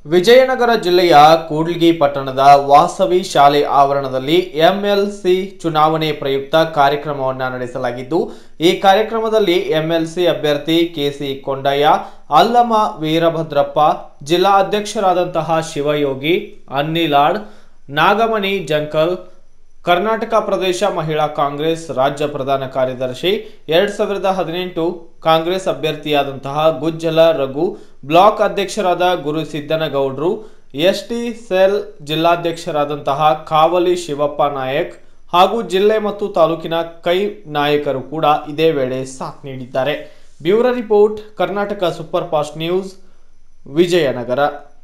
ವಿಜಯನಗರ ಜಿಲ್ಲೆಯ ಕೂಡ್ಲಿಗಿ ಪಟ್ಟಣದ ವಾಸವಿ ಶಾಲೆ ಆವರಣದಲ್ಲಿ ಎಂಎಲ್ಸಿ ಚುನಾವಣೆ ಪ್ರಯುಕ್ತ ಕಾರ್ಯಕ್ರಮವನ್ನು ನಡೆಸಲಾಗಿದ್ದು ಈ ಕಾರ್ಯಕ್ರಮದಲ್ಲಿ ಎಂಎಲ್ಸಿ ಅಭ್ಯರ್ಥಿ ಕೆಸಿ ಕೊಂಡಯ್ಯ ಅಲ್ಲಮ ವೀರಭದ್ರಪ್ಪ ಜಿಲ್ಲಾ ಅಧ್ಯಕ್ಷರಾದಂತಹ ಶಿವಯೋಗಿ ಅನ್ನಿಲಾಡ್ ನಾಗಮಣಿ ಜಂಕಲ್ ಕರ್ನಾಟಕ ಪ್ರದೇಶ ಮಹಿಳಾ ಕಾಂಗ್ರೆಸ್ ರಾಜ್ಯ ಪ್ರಧಾನ ಕಾರ್ಯದರ್ಶಿ ಎರಡ್ ಸಾವಿರದ ಹದಿನೆಂಟು ಕಾಂಗ್ರೆಸ್ ಅಭ್ಯರ್ಥಿಯಾದಂತಹ ಗುಜ್ಜಲ ರಘು ಬ್ಲಾಕ್ ಅಧ್ಯಕ್ಷರಾದ ಗುರು ಸಿದ್ದನಗೌಡ್ರು ಎಸ್ಟಿ ಸೆಲ್ ಜಿಲ್ಲಾಧ್ಯಕ್ಷರಾದಂತಹ ಕಾವಲಿ ಶಿವಪ್ಪ ನಾಯಕ್ ಹಾಗೂ ಜಿಲ್ಲೆ ಮತ್ತು ತಾಲೂಕಿನ ಕೈ ನಾಯಕರು ಕೂಡ ಇದೇ ವೇಳೆ ಸಾಥ್ ನೀಡಿದ್ದಾರೆ bureau report Karnataka super fast news Vijayanagara